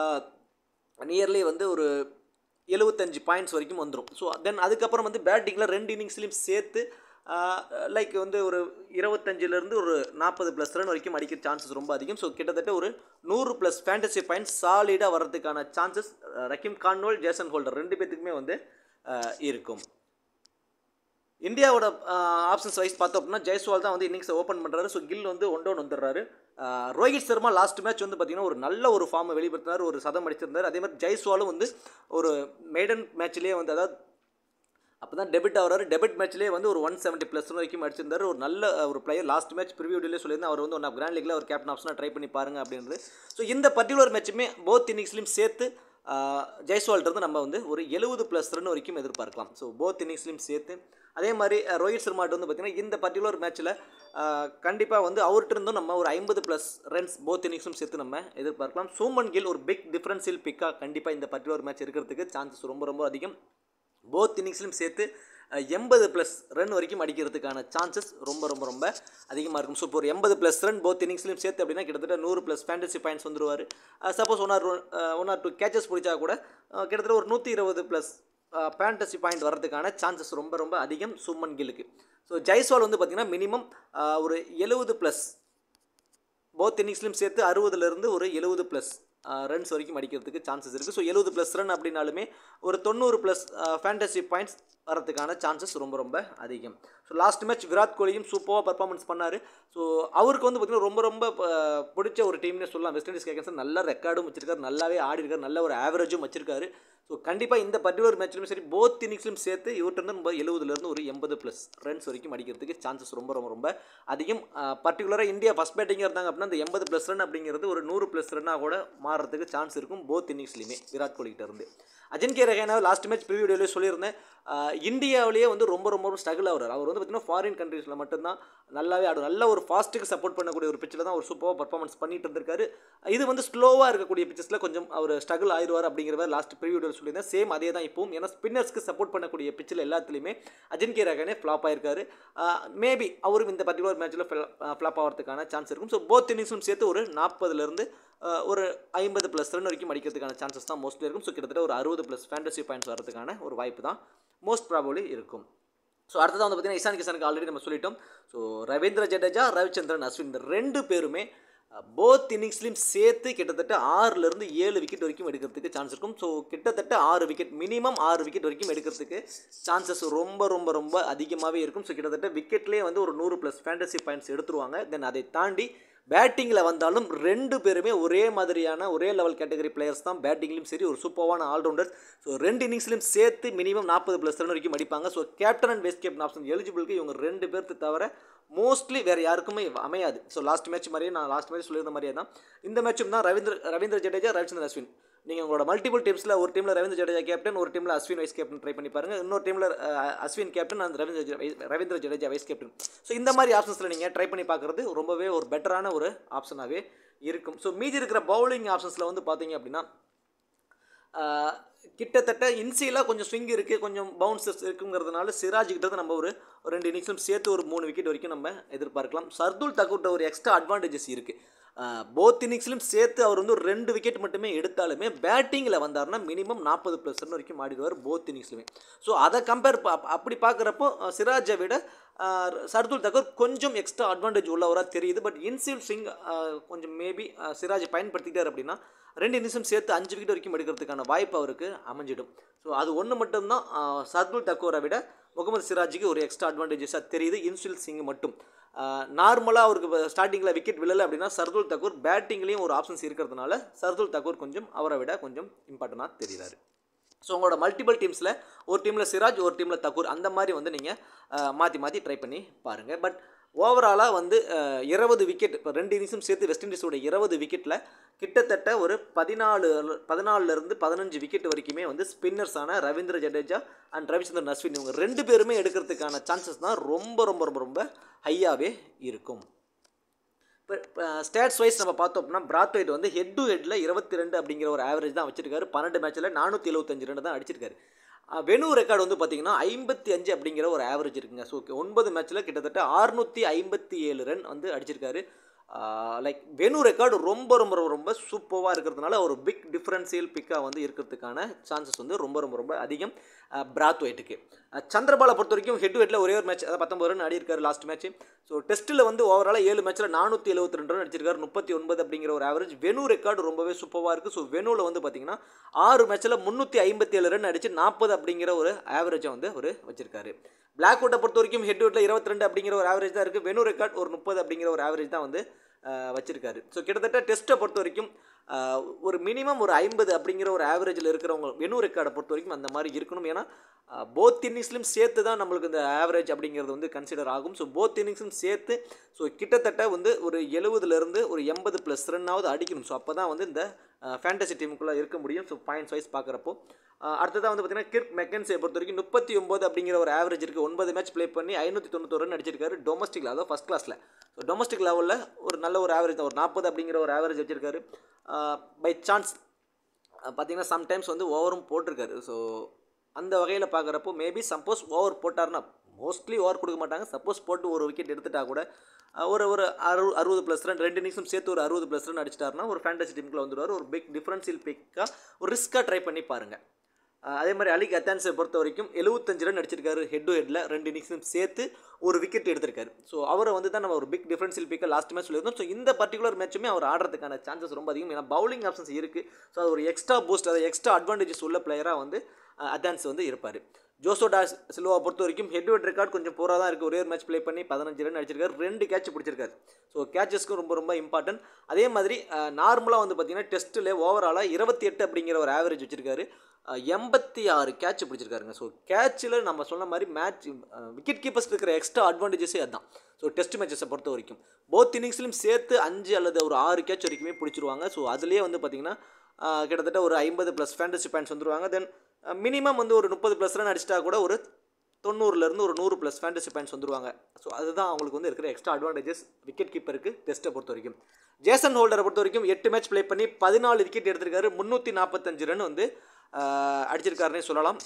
நியர்லி வந்து ஒரு எழுபத்தஞ்சு பாயிண்ட்ஸ் வரைக்கும் வந்துடும் ஸோ தென் அதுக்கப்புறம் வந்து பேட்டிங்கில் ரெண்டு இன்னிங்ஸ்லையும் சேர்த்து லைக் வந்து ஒரு இருபத்தஞ்சிலேருந்து ஒரு நாற்பது ப்ளஸ் ரன் வரைக்கும் அடிக்கிற சான்சஸ் ரொம்ப அதிகம் ஸோ கிட்டத்தட்ட ஒரு நூறு ப்ளஸ் ஃபேண்டசி பாயிண்ட்ஸ் சாலிடாக வர்றதுக்கான chances Rahkeem Cornwall Jason Holder ரெண்டு பேத்துக்குமே வந்து அஹ், இருக்கும் இந்தியாவோட ஆப்ஷன்ஸ் வைஸ் பார்த்தோம் அப்படின்னா ஜெய்ஸ்வால் தான் வந்து இன்னிங்ஸை ஓப்பன் பண்ணுறாரு ஸோ கில் வந்து ஒன் டவுன் வந்துடுறாரு ah Rohit Sharma last match வந்து பார்த்தீங்கன்னா ஒரு நல்ல ஒரு ஃபார்மை வெளிப்படுத்தினார் ஒரு சதம் அடிச்சிருந்தார் அதே மாதிரி ஜெய்ஸ்வாலும் வந்து ஒரு மெய்டன் மேட்ச்லேயே வந்து அதாவது அப்போ தான் டெபிட் ஆகிறாரு டெபிட் மேட்ச்லேயே வந்து ஒரு ஒன் செவன்ட்டி ப்ளஸ் வரைக்கும் அடிச்சிருந்தாரு ஒரு நல்ல ஒரு பிளேயர் லாஸ்ட் மேட்ச் ப்ரிவியூடிலே சொல்லியிருந்தேன் அவர் வந்து ஒன் ஆஃப் கிராண்ட் லீக்ல ஒரு கேப்டன் ஆப்ஷனாக ட்ரை பண்ணி பாருங்க அப்படின்றது ஸோ இந்த பர்டிகுலர் மேட்சுமே போத் இன்னிங்ஸ்லையும் சேர்த்து ஜெய்ஸ்வால்ட்டு இருந்து நம்ம வந்து ஒரு எழுபது ப்ளஸ் ரன் வரைக்கும் எதிர்பார்க்கலாம் ஸோ போத் இன்னிங்ஸ்லையும் சேர்த்து அதே மாதிரி அஹ், ரோஹித் சர்மாட்டு வந்து பார்த்திங்கன்னா இந்த பர்டிகுலர் மேட்ச்சில் கண்டிப்பாக வந்து அவர்கிட்ட இருந்தும் நம்ம ஒரு ஐம்பது ப்ளஸ் ரன்ஸ் போத் இன்னிங்ஸும் சேர்த்து நம்ம எதிர்பார்க்கலாம் சூமன் கில் ஒரு பிக் டிஃபரன்ஷியல் பிக்காக கண்டிப்பாக இந்த பர்டிகுலர் மேட்ச் இருக்கிறதுக்கு சான்சஸ் ரொம்ப ரொம்ப அதிகம் போத் இன்னிங்ஸ்லையும் சேர்த்து எண்பது ப்ளஸ் ரன் வரைக்கும் அடிக்கிறதுக்கான சான்சஸ் ரொம்ப ரொம்ப ரொம்ப அதிகமாக இருக்கும் ஸோ இப்போ ஒரு எண்பது ப்ளஸ் ரன் போத் இன்னிங்ஸ்லையும் சேர்த்து அப்படின்னா கிட்டத்தட்ட நூறு ப்ளஸ் ஃபேண்டசி பாயிண்ட்ஸ் வந்துருவார் suppose one or one or two catches பிடிச்சா கூட அஹ், கிட்டத்தட்ட ஒரு நூற்றி இருபது ப்ளஸ் ஃபேண்டசி பாயிண்ட் வரதுக்கான சான்சஸ் ரொம்ப ரொம்ப அதிகம் சுமன் கில்லுக்கு ஸோ ஜெய்ஸ்வால் வந்து பார்த்திங்கன்னா மினிமம் ஒரு எழுபது ப்ளஸ் போத் இன்னிங்ஸ்லையும் சேர்த்து அறுபதுலேருந்து ஒரு எழுபது ப்ளஸ் ரன்ஸ் வரைக்கும் அடிக்கிறதுக்கு சான்சஸ் இருக்குது ஸோ எழுபது ப்ளஸ் ரன் அப்படின்னாலுமே ஒரு தொண்ணூறு ப்ளஸ் ஃபேண்டசி பாயிண்ட்ஸ் வரதுக்கான சான்சஸ் ரொம்ப ரொம்ப அதிகம் ஸோ லாஸ்ட் மேட்ச் விராட் கோலியும் சூப்பராக பர்ஃபார்மன்ஸ் பண்ணார் ஸோ அவருக்கு வந்து பார்த்திங்கன்னா ரொம்ப ரொம்ப அஹ், பிடிச்ச ஒரு டீம்னே சொல்லலாம் வெஸ்ட் இண்டீஸ் கேக்கன்ஸ் நல்ல ரெக்கார்டும் வச்சிருக்காரு நல்லாவே ஆடி இருக்காரு நல்ல ஒரு ஆவரேஜும் வச்சிருக்காரு ஸோ கண்டிப்பாக இந்த பர்டிகுலர் மேட்ச்லையும் சரி போத் இன்னிங்ஸ்லையும் சேர்த்து இவர்கிட்ட இருந்து நம்ம எழுபதுலேருந்து ஒரு எண்பது ப்ளஸ் ரன்ஸ் வரைக்கும் அடிக்கிறதுக்கு சான்சஸ் ரொம்ப ரொம்ப ரொம்ப அதிகம் பர்டிகுலராக இந்தியா ஃபஸ்ட் பேட்டிங்காக இருந்தாங்க அப்படின்னா அந்த எண்பது ப்ளஸ் ரன் அப்படிங்கிறது ஒரு நூறு ப்ளஸ் ரன்னாக கூட மாறுறதுக்கு சான்ஸ் இருக்கும் போத் இன்னிங்ஸ்லையுமே விராட் கோலிகிட்ட இருந்து அஜின்கே ரஹானாவை லாஸ்ட் மேட்ச் ப்ரிவியூ வீடியோலேயே சொல்லியிருந்தேன் ஆஹ் இந்தியாவிலேயே வந்து ரொம்ப ரொம்ப ஸ்ட்ரகிள் ஆகிறார் அவர் வந்து பார்த்தீங்கன்னா ஃபாரின் கண்ட்ரீஸில் மட்டும்தான் நல்லாவே ஆடும் நல்ல ஒரு ஃபாஸ்ட்டுக்கு சப்போர்ட் பண்ணக்கூடிய ஒரு பிச்சில் தான் அவர் சூப்பராக பர்ஃபார்மன்ஸ் பண்ணிட்டு இருந்திருக்காரு இது வந்து ஸ்லோவாக இருக்கக்கூடிய பிச்சஸில் கொஞ்சம் அவர் ஸ்ட்ரகிள் ஆயிடுவார் அப்படிங்கிற மாதிரி லாஸ்ட் ப்ரிவியூ வீடியோவில் சொல்லியிருந்தேன் சேம் அதே தான் இப்போவும் ஏன்னா ஸ்பின்னர்ஸ்க்கு சப்போர்ட் பண்ணக்கூடிய பிச்சில் எல்லாத்துலேயுமே அஜின்கே ரஹானே ஃப்ளாப் ஆயிருக்காரு மேபி அவரும் இந்த பர்டிகுலர் மேட்ச்சில் ஃப்ளாப் ஆகிறதுக்கான சான்ஸ் இருக்கும் ஸோ போத் இன்னிங்ஸும் சேர்த்து ஒரு நாற்பதுலேருந்து அஹ் ஒரு ஐம்பது ப்ளஸ் ரன் வரைக்கும் அடிக்கிறதுக்கான சான்சஸ் தான் மோஸ்ட்லி இருக்கும் ஸோ கிட்டத்தட்ட ஒரு அறுபது ப்ளஸ் ஃபேண்டசி பாயிண்ட்ஸ் வரதுக்கான ஒரு வாய்ப்பு தான் மோஸ்ட் ப்ராபப்ளி இருக்கும் ஸோ அடுத்ததாக வந்து பார்த்தீங்கன்னா இசான் கிஷனுக்கு ஆல்ரெடி நம்ம சொல்லிட்டோம் ஸோ ரவீந்திர ஜடேஜா ரவிச்சந்திரன் அஸ்வின் இந்த ரெண்டு பேருமே போத் இன்னிங்ஸ்லையும் சேர்த்து கிட்டத்தட்ட ஆறுலேருந்து ஏழு விக்கெட் வரைக்கும் எடுக்கிறதுக்கு சான்ஸ் இருக்கும் ஸோ கிட்டத்தட்ட ஆறு விக்கெட் மினிமம் ஆறு விக்கெட் வரைக்கும் எடுக்கிறதுக்கு சான்சஸ் ரொம்ப ரொம்ப ரொம்ப அதிகமாகவே இருக்கும் ஸோ கிட்டத்தட்ட விக்கெட்லேயே வந்து ஒரு நூறு ப்ளஸ் ஃபேண்டசி பாயிண்ட்ஸ் எடுத்துருவாங்க தென் அதை தாண்டி பேட்டிங்கில் வந்தாலும் ரெண்டு பேருமே ஒரே மாதிரியான ஒரே லெவல் கேட்டகரி பிளேயர்ஸ் தான் பேட்டிங்லையும் சரி ஒரு சூப்பரான ஆல்ரவுண்டர் ஸோ ரெண்டு இன்னிங்ஸ்லையும் சேர்த்து மினிமம் நாற்பது ப்ளஸ் ரன் வரைக்கும் அடிப்பாங்க so captain and vice captain option எலிஜிபிளுக்கு இவங்க ரெண்டு பேர்த்து தவிர மோஸ்ட்லி வேறு யாருக்குமே அமையாது ஸோ லாஸ்ட் மேட்ச் மாதிரியே நான் லாஸ்ட் மேட்ச் சொல்லியிருந்த மாதிரியே தான் இந்த மேட்சும் தான் ரவீந்திர ரவீந்திர ஜடேஜா ரவிச்சந்திரன் அஸ்வின் நீங்கள் உங்களோட மல்டிபிள் டீம்ஸில் ஒரு டீமில் ரவீந்திர ஜடேஜா கேப்டன் ஒரு டீமில் அஸ்வின் வைஸ் கேப்டன் ட்ரை பண்ணி பாருங்கள் இன்னொரு டீமில் அஸ்வின் கேப்டன் அந்த ரவீந்திர ஜடே- வை- Ravindra Jadeja vice captain so இந்த மாதிரி ஆப்ஷன்ஸில் நீங்கள் ட்ரை பண்ணி பார்க்குறது ரொம்பவே ஒரு பெட்டரான ஒரு ஆப்ஷனாகவே இருக்கும் ஸோ மீதி இருக்கிற பவுலிங் ஆப்ஷன்ஸில் வந்து பார்த்தீங்க அப்படின்னா ஆஹ் கிட்டத்தட்ட இன்சியலாக கொஞ்சம் ஸ்விங் இருக்குது கொஞ்சம் பவுன்சஸ் இருக்குங்கிறதுனால சிராஜ் கிட்ட இருந்து நம்ம ஒரு ஒரு ரெண்டு இன்னிங்ஸும் சேர்த்து ஒரு மூணு விக்கெட் வரைக்கும் நம்ம எதிர்பார்க்கலாம் சர்துல் தக்கூர்ட்ட ஒரு எக்ஸ்ட்ரா அட்வான்டேஜஸ் இருக்குது போத் இன்னிங்ஸ்லையும் சேர்த்து அவர் வந்து ஒரு ரெண்டு விக்கெட் மட்டுமே எடுத்தாலுமே பேட்டிங்கில் வந்தார்னா மினிமம் நாற்பது ப்ளஸ் ரன் வரைக்கும் ஆடிடுவார் போத் இன்னிங்ஸ்லையுமே ஸோ அதை கம்பேர் அப்படி பார்க்குறப்போ சிராஜை விட ஆஹ் சர்துல் தக்கூர் கொஞ்சம் எக்ஸ்ட்ரா அட்வான்டேஜ் உள்ளவராக தெரியுது பட் இன்சில் சிங் கொஞ்சம் மேபி சிராஜை பயன்படுத்திக்கிட்டார் அப்படின்னா ரெண்டு இன்னிங்ஸும் சேர்த்து அஞ்சு விக்கெட் வரைக்கும் எடுக்கிறதுக்கான வாய்ப்பு அவருக்கு அமைஞ்சிடும் ஸோ அது ஒன்று மட்டும்தான் ஆஹ் சர்துல் தக்கூரை விட முகமது சிராஜுக்கு ஒரு எக்ஸ்ட்ரா அட்வான்டேஜஸாக தெரியுது இன்சில் சிங் மட்டும் நார்மலாக அவருக்கு ஸ்டார்டிங்கில் விக்கெட் விழலை அப்படின்னா சர்துல் தக்கூர் பேட்டிங்லேயும் ஒரு ஆப்ஷன்ஸ் இருக்கிறதுனால சர்துல் தக்கூர் கொஞ்சம் அவரை விட கொஞ்சம் இம்பார்ட்டண்ட்டாக தெரியுறாரு ஸோ உங்களோட மல்டிபிள் டீம்ஸில் ஒரு டீமில் சிராஜ் ஒரு டீமில் தக்கூர் அந்த மாதிரி வந்து நீங்கள் மாற்றி மாற்றி ட்ரை பண்ணி பாருங்கள் பட் ஓவராலாக வந்து இருபது விக்கெட் இப்போ ரெண்டு இன்னிங்ஸும் சேர்த்து வெஸ்ட் இண்டீஸோட இருபது விக்கெட்டில் கிட்டத்தட்ட ஒரு பதினாலு பதினாலுலேருந்து பதினஞ்சு விக்கெட் வரைக்குமே வந்து ஸ்பின்னர்ஸான ரவீந்திர ஜடேஜா அண்ட் ரவிச்சந்திரன் அஸ்வின் இவங்க ரெண்டு பேருமே எடுக்கிறதுக்கான சான்சஸ் தான் ரொம்ப ரொம்ப ரொம்ப ரொம்ப ஹையாகவே இருக்கும் இப்போ ஸ்டேட்ஸ் வைஸ் நம்ம பார்த்தோம் அப்படின்னா பிராத்வைட் வந்து ஹெட் டு ஹெட்டில் இருபத்தி ரெண்டு அப்படிங்கிற ஒரு ஆவரேஜ் தான் வச்சிருக்காரு பன்னெண்டு மேட்ச்சில் நானூற்றி எழுபத்தஞ்சு ரன் தான் அடிச்சிருக்காரு அஹ் வெனு ரெக்கார்டு வந்து பார்த்தீங்கன்னா ஐம்பத்தி அஞ்சு அப்படிங்கிற ஒரு ஆவரேஜ் இருக்குங்க ஸோ ஒன்பது மேட்ச்சில் கிட்டத்தட்ட அறுநூற்றி ஐம்பத்தி ஏழு ரன் வந்து அடிச்சிருக்காரு லைக் வெனு ரெக்கார்டு ரொம்ப ரொம்ப ரொம்ப ரொம்ப சூப்பராக இருக்கிறதுனால ஒரு பிக் டிஃப்ரென்சியல் பிக்காக வந்து இருக்கிறதுக்கான சான்சஸ் வந்து ரொம்ப ரொம்ப ரொம்ப அதிகம் பிராத் ஒயிட்டுக்கு சந்திரபாலை பொறுத்த வரைக்கும் ஹெட் டு ஹெட்டில் ஒரே ஒரு மேட்ச் அதாவது பத்தொம்பது ரன் ஆடி இருக்காரு லாஸ்ட் மேட்ச் ஸோ டெஸ்ட்டில் வந்து ஓவராலாக ஏழு மேட்ச்சில் நானூற்றி எழுபத்தி ரெண்டு ரன் அடிச்சிருக்காரு முப்பத்தி ஒன்பது அப்படிங்கிற ஒரு ஆவரேஜ் வெனு ரெக்கார்டு ரொம்பவே சூப்பராக இருக்குது ஸோ வெனுவில் வந்து பார்த்தீங்கன்னா ஆறு மேட்ச்சில் முந்நூற்றி ஐம்பத்தி ஏழு ரன் அடிச்சு நாற்பது அப்படிங்கிற ஒரு ஆவரேஜை வந்து அவர் வச்சிருக்காரு பிளாக் அவுட்டை பொறுத்த வரைக்கும் ஹெட் ஹெட்டில் இருபத்தி ரெண்டு அப்படிங்கிற ஒரு ஆவரேஜ் தான் இருக்குது வெனு ரெக்கார்ட் ஒரு முப்பது அப்படிங்கிற ஒரு ஆவரேஜ் தான் வந்து அஹ், வச்சிருக்காரு ஸோ கிட்டத்தட்ட டெஸ்ட்டை பொறுத்த வரைக்கும் அஹ், ஒரு மினிமம் ஒரு ஐம்பது அப்படிங்கிற ஒரு ஆவரேஜில் இருக்கிறவங்க வெனு ரெக்கார்டை பொறுத்த வரைக்கும் அந்த மாதிரி இருக்கணும் ஏன்னா போத் இன்னிங்ஸ்லையும் சேர்த்து தான் நம்மளுக்கு இந்த ஆவரேஜ் அப்படிங்கிறது வந்து கன்சிடர் ஆகும் ஸோ போத் இன்னிங்ஸும் சேர்த்து ஸோ கிட்டத்தட்ட வந்து ஒரு எழுபதுலேருந்து ஒரு எண்பது ப்ளஸ் ரன்னாவது அடிக்கணும் ஸோ அப்போ தான் வந்து இந்த ஃபேண்டசி டீமுக்குள்ளே இருக்க முடியும் ஸோ பாயிண்ட்ஸ் வைஸ் பார்க்குறப்போ அடுத்ததாக வந்து பார்த்தீங்கன்னா கிர்க் மெக்கன்ஸை பொறுத்த வரைக்கும் முப்பத்தி ஒம்பது அப்படிங்கிற ஒரு ஆவரேஜ் இருக்குது ஒன்பது மேட்ச் ப்ளே பண்ணி ஐநூற்றி தொண்ணூத்தொரு ரன் அடிச்சிருக்காரு டொமஸ்டிக் அதாவது ஃபஸ்ட் கிளாஸில் ஸோ டொமஸ்டிக் லெவலில் ஒரு நல்ல ஒரு ஆவரேஜ் தான் ஒரு நாற்பது அப்படிங்கிற ஒரு ஆவரேஜ் வச்சிருக்காரு பை சான்ஸ் பார்த்தீங்கன்னா சம்டைம்ஸ் வந்து ஓவரும் போட்டிருக்காரு ஸோ அந்த வகையில் பார்க்குறப்போ மேபி சப்போஸ் ஓவர் போட்டார்னா மோஸ்ட்லி ஓவர் கொடுக்க மாட்டாங்க சப்போஸ் போட்டு ஒரு விக்கெட் எடுத்துட்டா கூட அஹ், ஒரு ஒரு அறு அறுபது ப்ளஸ் ரன் ரெண்டு இன்னிங்ஸும் சேர்த்து ஒரு அறுபது ப்ளஸ் ரன் அடிச்சிட்டாருன்னா ஒரு ஃபேண்டசி டீமுக்குள்ள வந்துடுவார் ஒரு பிக் டிஃப்ரென்ஷியல் பிக்காக ஒரு ரிஸ்க்காக ட்ரை பண்ணி பாருங்கள் அஹ் அதே மாதிரி அலிக் அத்தான்ஸை பொறுத்த வரைக்கும் எழுபத்தஞ்சு ரன் அடிச்சிருக்காரு ஹெட் டு ஹெட்டில் ரெண்டு இன்னிங்ஸும் சேர்த்து ஒரு விக்கெட் எடுத்திருக்காரு ஸோ அவரை வந்து தான் நம்ம ஒரு பிக் டிஃபரன்ஷியல் பிக்கை லாஸ்ட் மேட்ச் சொல்லியிருந்தோம் ஸோ இந்த பர்டிகுலர் மேட்சுமே அவர் ஆடுறதுக்கான சான்சஸ் ரொம்ப அதிகம் ஏன்னா பவுலிங் ஆப்ஷன்ஸ் இருக்குது ஸோ அது ஒரு எக்ஸ்ட்ரா பூஸ்ட் அதை எக்ஸ்ட்ரா அட்வான்டேஜஸ் உள்ள பிளேயராக வந்து அதான்ஸ் வந்து இருப்பார் ஜோசோடா சில்வா பொறுத்த வரைக்கும் ஹெட் வெட் ரெக்கார்ட் கொஞ்சம் போராக தான் இருக்குது ஒரே ஒரு மேட்ச் ப்ளே பண்ணி பதினஞ்சு ரன் அடிச்சிருக்காரு ரெண்டு கேட்ச் பிடிச்சிருக்காரு ஸோ கேட்சஸ்க்கும் ரொம்ப ரொம்ப இம்பார்ட்டன்ட் அதே மாதிரி நார்மலாக வந்து பார்த்தீங்கன்னா டெஸ்ட்டில் ஓவராலாக இருபத்தி எட்டு அப்படிங்கிற ஒரு ஆவரேஜ் வச்சிருக்காரு எண்பத்தி ஆறு கேட்ச் பிடிச்சிருக்காருங்க ஸோ கேட்சில் நம்ம சொன்ன மாதிரி மேட்ச் விக்கெட் கீப்பர்ஸ் இருக்கிற எக்ஸ்ட்ரா அட்வான்டேஜஸே அதுதான் ஸோ டெஸ்ட் மேட்சஸை பொறுத்த வரைக்கும் போத் இன்னிங்ஸ்லையும் சேர்த்து அஞ்சு அல்லது ஒரு ஆறு கேட்ச் வரைக்குமே பிடிச்சிருவாங்க ஸோ அதுலேயே வந்து பார்த்தீங்கன்னா கிட்டத்தட்ட ஒரு ஐம்பது ப்ளஸ் ஃபேண்டசி பாயிண்ட்ஸ் வந்துருவாங்க தென் மினிமம் வந்து ஒரு முப்பது ப்ளஸ் ரன் அடிச்சிட்டா கூட ஒரு தொண்ணூறுலேருந்து ஒரு நூறு ப்ளஸ் ஃபேண்டசி பாயிண்ட்ஸ் வந்துருவாங்க ஸோ அதுதான் அவங்களுக்கு வந்து இருக்கிற எக்ஸ்ட்ரா அட்வான்டேஜஸ் விக்கெட் கீப்பருக்கு டெஸ்ட்டை பொறுத்த வரைக்கும் ஜேசன் ஹோல்டரை பொறுத்த வரைக்கும் எட்டு மேட்ச் ப்ளே பண்ணி பதினாலு விக்கெட் எடுத்திருக்காரு முந்நூற்றி நாற்பத்தஞ்சு ரன் வந்து அடிச்சிருக்காருன்னே சொல்லலாம்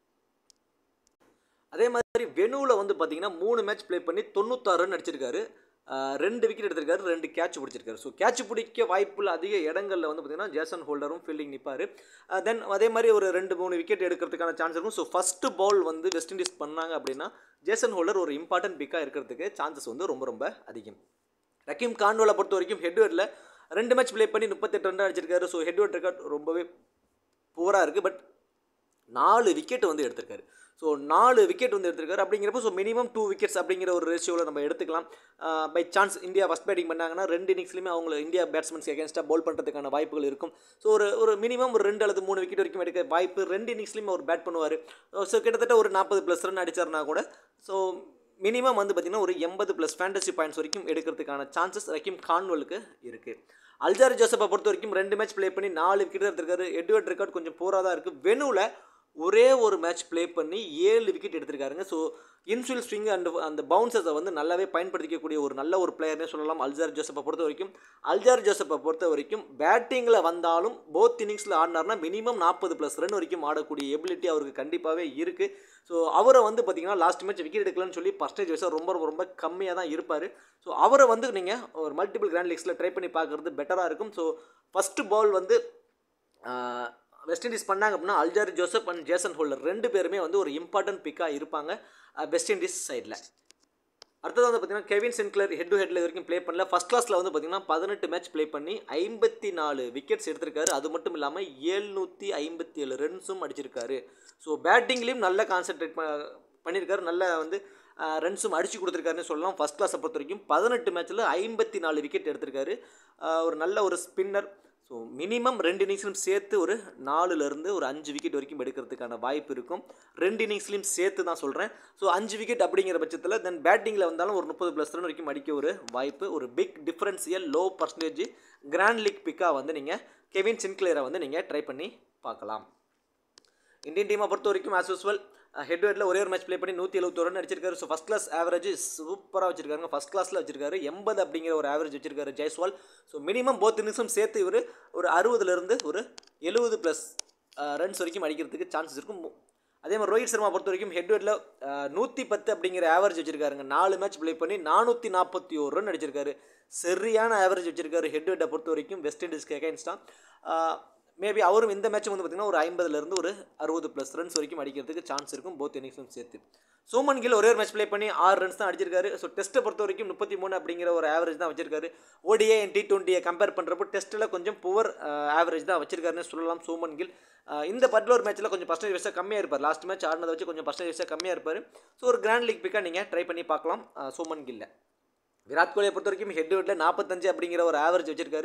அதே மாதிரி வெனுவில் வந்து பார்த்தீங்கன்னா மூணு மேட்ச் ப்ளே பண்ணி தொண்ணூத்தாறு ரன் அடிச்சிருக்காரு ரெண்டு விக்கெட் எடுத்திருக்காரு ரெண்டு கேட்ச் பிடிச்சிருக்காரு ஸோ கேட்ச் பிடிக்க வாய்ப்புள்ள அதிக இடங்களில் வந்து பார்த்தீங்கன்னா ஜேசன் ஹோல்டரும் ஃபீல்டிங் நிற்பார் தென் அதே மாதிரி ஒரு ரெண்டு மூணு விக்கெட் எடுக்கிறதுக்கான சான்ஸ் இருக்கும் ஸோ ஃபஸ்ட்டு பால் வந்து வெஸ்ட் இண்டீஸ் பண்ணாங்க அப்படின்னா ஜேசன் ஹோல்டர் ஒரு இம்பார்ட்டன்ட் பிக்காக இருக்கிறதுக்கு சான்சஸ் வந்து ரொம்ப ரொம்ப அதிகம் ரக்கீம் கான்வலை பொறுத்த வரைக்கும் ஹெட்வேர்டில் ரெண்டு மேட்ச் ப்ளே பண்ணி முப்பத்தெட்டு ரன் அடிச்சிருக்காரு ஸோ ஹெட்வேர்ட் ரெக்கார்ட் ரொம்பவே புவராக இருக்குது பட் நாலு விக்கெட் வந்து எடுத்திருக்காரு ஸோ நாலு விக்கெட் வந்து எடுத்திருக்காரு அப்படிங்கிறப்போ ஸோ மினிமம் டூ விக்கெட்ஸ் அப்படிங்கிற ஒரு ரேஷியோவில் நம்ம எடுத்துக்கலாம் by chance India first batting பண்ணாங்கன்னா ரெண்டு இன்னிங்ஸ்லையுமே அவங்க இந்தியா பேட்ஸ்மேன்ஸ் எகேன்ஸ்டாக பவுல் பண்ணுறதுக்கான வாய்ப்புகள் இருக்கும் ஸோ ஒரு ஒரு மினிமம் ஒரு ரெண்டு அல்லது மூணு விக்கெட் வரைக்கும் எடுக்க வாய்ப்பு ரெண்டு இன்னிங்ஸ்லையும் அவர் பேட் பண்ணுவார் ஸோ கிட்டத்தட்ட ஒரு நாற்பது ப்ளஸ் ரன் அடிச்சார்னா கூட ஸோ மினிமம் வந்து பார்த்திங்கன்னா ஒரு எண்பது ப்ளஸ் ஃபேண்டசி பாயிண்ட்ஸ் வரைக்கும் எடுக்கிறதுக்கான சான்சஸ் ரக்கீம் கான்வலுக்கு இருக்குது அல்ஜாரி ஜோசப்பை பொறுத்த வரைக்கும் ரெண்டு மேட்ச் ப்ளே பண்ணி நாலு விக்கெட் எடுத்திருக்காரு எட்வர்ட் ரெக்கார்ட் கொஞ்சம் போராக தான் இருக்குது வெனுவில் ஒரே ஒரு மேட்ச் ப்ளே பண்ணி ஏழு விக்கெட் எடுத்திருக்காருங்க ஸோ இன்ஃபீல்ட் ஸ்விங் அண்ட் அந்த பவுன்சர்ஸை வந்து நல்லாவே பயன்படுத்திக்கக்கூடிய ஒரு நல்ல ஒரு பிளேயர்னே சொல்லலாம் அல்ஜார் ஜோசப்பை பொறுத்த வரைக்கும் அல்ஜார் ஜோசப்பை பொறுத்த வரைக்கும் பேட்டிங்கில் வந்தாலும் போத் இன்னிங்ஸில் ஆடினார்னா மினிமம் நாற்பது ப்ளஸ் ரன் வரைக்கும் ஆடக்கூடிய எபிலிட்டி அவருக்கு கண்டிப்பாகவே இருக்குது ஸோ அவரை வந்து பார்த்தீங்கன்னா லாஸ்ட் மேட்ச் விக்கெட் எடுக்கலன்னு சொல்லி பர்சன்டேஜ் வைஸாக ரொம்ப ரொம்ப ரொம்ப கம்மியாக தான் இருப்பார் ஸோ அவரை வந்து நீங்கள் ஒரு மல்டிபிள் கிராண்ட் லீக்ஸில் ட்ரை பண்ணி பார்க்குறது பெட்டராக இருக்கும் ஸோ ஃபஸ்ட்டு பால் வந்து வெஸ்ட் இண்டீஸ் பண்ணாங்க அப்படின்னா Alzarri Joseph and Jason Holder ரெண்டு பேருமே வந்து ஒரு இம்பார்ட்டன்ட் பிக்காக இருப்பாங்க வெஸ்ட் இண்டீஸ் சைடில் அடுத்தது வந்து பார்த்தீங்கன்னா கெவின் சென்க்லர் ஹெட் டு ஹெட்டில் வரைக்கும் ப்ளே பண்ணல ஃபஸ்ட் கிளாஸில் வந்து பார்த்தீங்கன்னா பதினெட்டு மேட்ச் ப்ளே பண்ணி ஐம்பத்தி நாலு விக்கெட்ஸ் எடுத்திருக்காரு அது மட்டும் இல்லாமல் ஏழ்நூற்றி ஐம்பத்தி ஏழு ரன்ஸும் அடிச்சிருக்காரு ஸோ பேட்டிங்லேயும் நல்ல கான்சென்ட்ரேட் பண்ணியிருக்காரு நல்ல வந்து ரன்ஸும் அடிச்சு கொடுத்துருக்காருன்னு சொல்லலாம் ஃபஸ்ட் கிளாஸை பொறுத்த வரைக்கும் பதினெட்டு மேட்ச்சில் ஐம்பத்தி நாலு விக்கெட் எடுத்திருக்காரு ஒரு நல்ல ஒரு ஸ்பின்னர் ஸோ மினிமம் ரெண்டு இன்னிங்ஸ்லையும் சேர்த்து ஒரு நாலுலேருந்து ஒரு அஞ்சு விக்கெட் வரைக்கும் எடுக்கிறதுக்கான வாய்ப்பு இருக்கும் ரெண்டு இன்னிங்ஸ்லையும் சேர்த்து தான் சொல்கிறேன் ஸோ அஞ்சு விக்கெட் அப்படிங்கிற பட்சத்தில் தென் பேட்டிங்கில் வந்தாலும் ஒரு முப்பது ப்ளஸ் ரன் வரைக்கும் அடிக்க ஒரு வாய்ப்பு ஒரு pick differential low percentage grand league பிக்காக வந்து நீங்கள் கெவின் சின்க்ளியரை வந்து நீங்கள் ட்ரை பண்ணி பார்க்கலாம் இந்தியன் டீமை பொறுத்த வரைக்கும் ஆஸ் யூஸ்வல் ஹெட்வேர்டில் ஒரே ஒரு மேட்ச் ப்ளே பண்ணி நூற்றி எழுபத்தோரு ரன் அடிச்சிருக்காரு ஸோ ஃபஸ்ட் கிளாஸ் ஆவரேஜ் சூப்பராக வச்சிருக்காங்க ஃபஸ்ட் கிளாஸில் வச்சிருக்காரு எண்பது அப்படிங்கிற ஒரு ஆவரேஜ் வச்சிருக்காரு ஜெய்ஸ்வால் ஸோ மினிமம் போத் இன்னிங்ஸும் சேர்த்து இவர் ஒரு அறுபதுலேருந்து ஒரு எழுபது ப்ளஸ் ரன்ஸ் வரைக்கும் அடிக்கிறதுக்கு சான்சஸ் இருக்கும் அதே மாதிரி ரோஹித் சர்மா பொறுத்த வரைக்கும் ஹெட்வேர்டில் நூற்றி பத்து அப்படிங்கிற ஆவரேஜ் வச்சிருக்காருங்க நாலு மேட்ச் ப்ளே பண்ணி நானூற்றி நாற்பத்தி ஒரு ரன் அடிச்சிருக்காரு சரியான ஆவரேஜ் வச்சிருக்காரு ஹெட்வேர்டை பொறுத்த வரைக்கும் வெஸ்ட் இண்டீஸ்க்கு எகேன்ஸ்டாக மேபி அவரும் இந்த மேட்ச் வந்து பார்த்திங்கன்னா ஒரு ஐம்பதுலேருந்து ஒரு அறுபது ப்ளஸ் ரன்ஸ் வரைக்கும் அடிக்கிறதுக்கு சான்ஸ் இருக்கும் போத் இன்னிங்ஸும் சேர்த்து சோமன் கில் ஒரே ஒரு மேட்ச் ப்ளே பண்ணி ஆறு ரன்ஸ் தான் அடிச்சிருக்காரு ஸோ டெஸ்ட்டை பொறுத்த வரைக்கும் முப்பத்தி மூணு அப்படிங்கிற ஒரு ஆவரேஜ் தான் வச்சிருக்காரு ஓடிஏ அண்ட் டி டுவெண்ட்டியை கம்பேர் பண்ணுறப்போ டெஸ்ட்டில் கொஞ்சம் புவர் ஆவரேஜ் தான் வச்சிருக்காருன்னு சொல்லலாம் சோமன் கில் இந்த பர்டிகுலர் மேட்ச்சில் கொஞ்சம் பர்சன்டேஜ் வைஸாக கம்மியாக இருப்பார் லாஸ்ட் மேட்ச் ஆடினதை வச்சு கொஞ்சம் பர்சன்டேஜ் வைஸாக கம்மியாக இருப்பார் ஸோ ஒரு கிராண்ட் லீக் பிக்காக நீங்கள் ட்ரை பண்ணி பார்க்கலாம் சோமன் கில்ல விராட் கோலியை பொறுத்த வரைக்கும் ஹெட் ஹெட்டில் நாற்பத்தஞ்சு அப்படிங்கிற ஒரு ஆவரேஜ் வச்சிருக்காரு